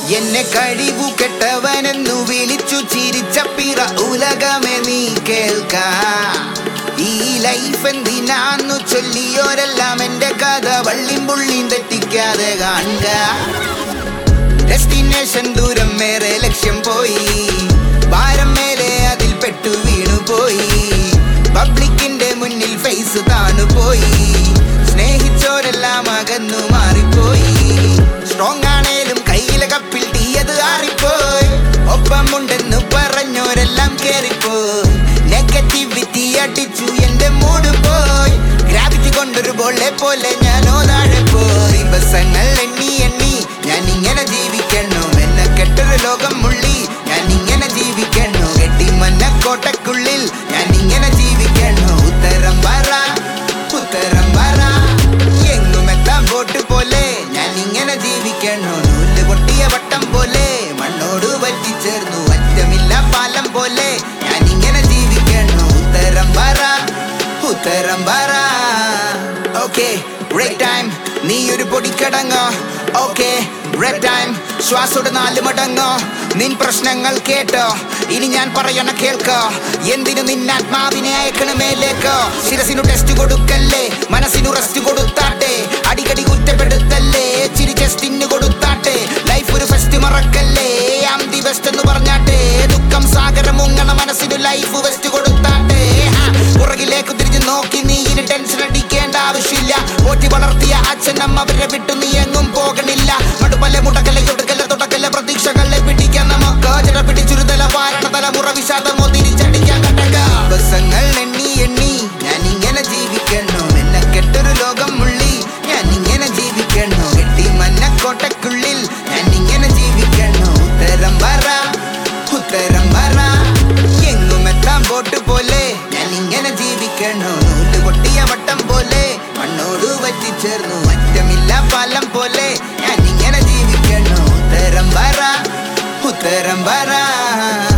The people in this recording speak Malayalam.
എന്നെ കഴിവു കെട്ടവനെന്നു വിളിച്ചു ചിരിച്ച പിറ ഉലകമേ നീ കേൾക്ക ഈ ലൈഫ് എന്തിനാന്നു ചൊല്ലിയോരെല്ലാം എന്റെ കഥ വള്ളിയും പുള്ളിയും തെറ്റിക്കാതെ കാണുക ഡെസ്റ്റിനേഷൻ ദൂരം മേറെ ലക്ഷ്യം പോയി ഭാരം മേലെ അതിൽ പെട്ടു വീണു പോയി പബ്ലിക്കിന്റെ മുന്നിൽ ഫേസ് താണു പോയി സ്നേഹിച്ചോരെല്ലാം അകന്നു മാറിപ്പോയി സ്ട്രോങ് ആണേലും കയ്യിലെ കപ്പിൽ തീയത് ആറിപ്പോയി ഒപ്പമുണ്ടെന്ന് പറഞ്ഞോരെല്ലാം കേറിപ്പോയി നെഗറ്റിവിറ്റി അടിച്ചു എന്റെ മൂഡ് പോയി ഗ്രാവിറ്റി കൊണ്ടൊരു ബോളെ പോലെ ഞാനോ താഴെ പോയി ദിവസങ്ങൾ എണ്ണി എണ്ണി ഞാൻ ഇങ്ങനെ ജീവിക്കണു എന്നെ കെട്ടൊരു ലോകം മുള്ളി ഞാൻ ഇങ്ങനെ ജീവിക്കണു കെട്ടി മഞ്ഞക്കോട്ടക്കുള്ളിൽ ഞാൻ ഇങ്ങനെ ജീവിക്കണു ഉത്തരം പറ ഉത്തരം പറ എങ്ങും എത്താൻ ബോട്ട് പോലെ ഞാൻ ഇങ്ങനെ ജീവിക്കണു നൂല് പൊട്ടിയ വട്ടം പോലെ മണ്ണോട് പറ്റിച്ചേർന്നു അറ്റമില്ല പാലം പോലെ ഞാൻ ഇങ്ങനെ ജീവിക്കണു ഉത്തരം പറ ഉത്തരം പറ ഓക്കെ ബ്രേക്ക് ടൈം നീ ഒരു പൊടിക്കടങ്ങോ ഓക്കെ ബ്രേക്ക് ടൈം ശ്വാസോട് നാല് മടങ്ങോ നിൻ പ്രശ്നങ്ങൾ കേട്ടോ ഇനി ഞാൻ പറയണ കേൾക്കോ എന്തിനു നിന്നാത്മാവിനെ അയക്കണ മേലേക്കോ ശിരസിനു ടെസ്റ്റ് കൊടുക്കല്ലേ മനസ്സിനു റെസ്റ്റ് കൊടുത്താട്ടെ അടിക്കടി കുറ്റപ്പെടുത്തല്ലേ ചിരി ചെസ്റ്റിന് കൊടുത്താട്ടെ ലൈഫ് ഒരു ഫെസ്റ്റ് മറക്കല്ലേ ആം ദി ബെസ്റ്റ് എന്ന് പറഞ്ഞാട്ടെ ദുഃഖം സാഗരം മുങ്ങണ മനസ്സിന് ലൈഫ് വെസ്റ്റ് കൊടുത്താട്ടെ ഹാ, പുറകിലേക്ക് തിരിഞ്ഞു നോക്കി നീ ഇനി ടെൻഷൻ അടിക്കേണ്ട ആവശ്യമില്ല പോറ്റി വളർത്തിയ അച്ഛനമ്മ അവരെ വിട്ടു നീ എങ്ങും പോകണില്ല മടുപ്പല്ല മുടക്കല ഒടുക്കല തുടക്കല പ്രതീക്ഷകളെ പിടിക്കാൻ നമുക്ക് ചില പിടിച്ചുരുതല വാരണ തലമുറ വിഷാദമോ തിരിച്ചടിക്കാൻ കണ്ടക ദിവസങ്ങൾ എണ്ണി എണ്ണി ഞാൻ ഇങ്ങനെ ജീവിക്കണു എന്നെ കെട്ടൊരു ലോകം മുള്ളി ഞാൻ ഇങ്ങനെ ജീവിക്കണു കെട്ടി മഞ്ഞക്കോട്ടക്കുള്ളിൽ ഞാൻ ഇങ്ങനെ ജീവിക്കണു ഉത്തരം പറ ഉത്തരം പറ എങ്ങും എത്താൻ ബോട്ട് പോലെ ഞാൻ ഇങ്ങനെ ജീവിക്കണു നൂല് പൊട്ടിയ വട്ടം പോലെ മണ്ണോട് പറ്റിച്ചേർന്നു അറ്റമില്ല പാലം പോലെ ഞാൻ ഇങ്ങനെ ജീവിക്കണു ഉത്തരം പറ ഉത്തരം പറ